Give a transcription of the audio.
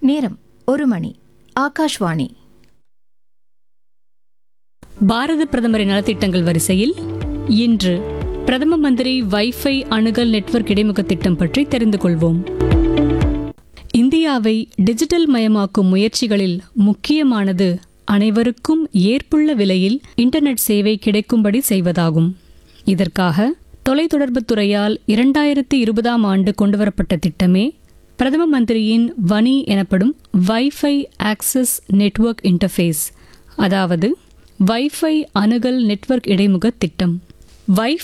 நேரம் ஒரு மணி ஆகாஷ்வாணி பாரத பிரதமரின் நலத்திட்டங்கள் வரிசையில் இன்று பிரதம மந்திரி வைஃபை அணுகல் நெட்வொர்க் இடைமுக திட்டம் பற்றி தெரிந்து கொள்வோம் இந்தியாவை டிஜிட்டல் மயமாக்கும் முயற்சிகளில் முக்கியமானது அனைவருக்கும் ஏற்புள்ள விலையில் இன்டர்நெட் சேவை கிடைக்கும்படி செய்வதாகும் இதற்காக தொலைத்தொடர்புத் துறையால் இரண்டாயிரத்தி இருபதாம் ஆண்டு கொண்டுவரப்பட்ட திட்டமே பிரதம மந்திரியின் வனி எனப்படும் வைஃபை ஆக்சஸ் நெட்வொர்க் இன்டர்ஃபேஸ் அதாவது வைஃபை அணுகல் நெட்வொர்க் இடைமுக திட்டம் வைஃபை